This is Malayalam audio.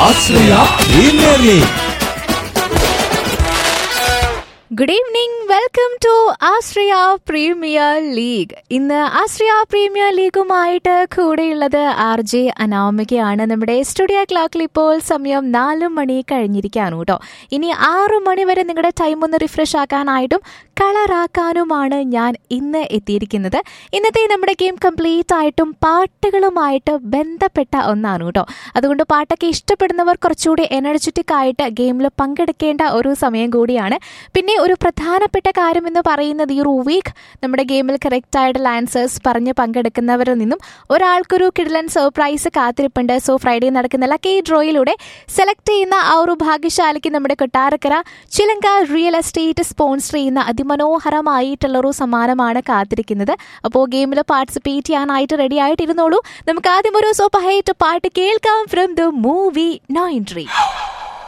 Ashraya premier league good evening welcome to Ashraya premier league ഇന്ന് ആശ്രയ പ്രീമിയർ ലീഗുമായിട്ട് കൂടെയുള്ളത് ആർ ജെ അനാമികയാണ് നമ്മുടെ സ്റ്റുഡിയോ ക്ലോക്കിൽ ഇപ്പോൾ സമയം നാല് മണി കഴിഞ്ഞിരിക്കുകയാണ് കേട്ടോ ഇനി ആറു മണി വരെ നിങ്ങളുടെ ടൈം ഒന്ന് റിഫ്രഷ് ആക്കാനായിട്ടും കളറാക്കാനുമാണ് ഞാൻ ഇന്ന് എത്തിയിരിക്കുന്നത് ഇന്നത്തെ നമ്മുടെ ഗെയിം കംപ്ലീറ്റ് ആയിട്ടും പാട്ടുകളുമായിട്ട് ബന്ധപ്പെട്ട ഒന്നാണ് കേട്ടോ അതുകൊണ്ട് പാട്ടൊക്കെ ഇഷ്ടപ്പെടുന്നവർ കുറച്ചുകൂടി എനർജറ്റിക് ആയിട്ട് ഗെയിമിൽ പങ്കെടുക്കേണ്ട ഒരു സമയം കൂടിയാണ് പിന്നെ ഒരു പ്രധാനപ്പെട്ട കാര്യം എന്ന് പറയുന്നത് ഈ ഒരു വീക്ക് നമ്മുടെ ഗെയിമിൽ കറക്റ്റ് ആയിട്ടുള്ള ആൻസേഴ്സ് പറഞ്ഞ് പങ്കെടുക്കുന്നവരിൽ നിന്നും ഒരാൾക്കൊരു കിഡലൻ സർപ്രൈസ് കാത്തിരിപ്പുണ്ട് സോ ഫ്രൈഡേ നടക്കുന്ന ലക്കി ഡ്രോയിലൂടെ സെലക്ട് ചെയ്യുന്ന ആ ഒരു ഭാഗ്യശാലിക്ക് നമ്മുടെ കൊട്ടാരക്കര ചിലങ്ക റിയൽ എസ്റ്റേറ്റ് സ്പോൺസർ ചെയ്യുന്ന അതിമനോഹരമായിട്ടുള്ള ഒരു സമ്മാനമാണ് കാത്തിരിക്കുന്നത് അപ്പോൾ ഗെയിമിൽ പാർട്ടിസിപ്പേറ്റ് ചെയ്യാനായിട്ട് റെഡി ആയിട്ടിരുന്നോളൂ നമുക്ക് ആദ്യം ഒരു സൂപ്പർ ഹൈറ്റ് പാട്ട് കേൾക്കാം from the movie no entry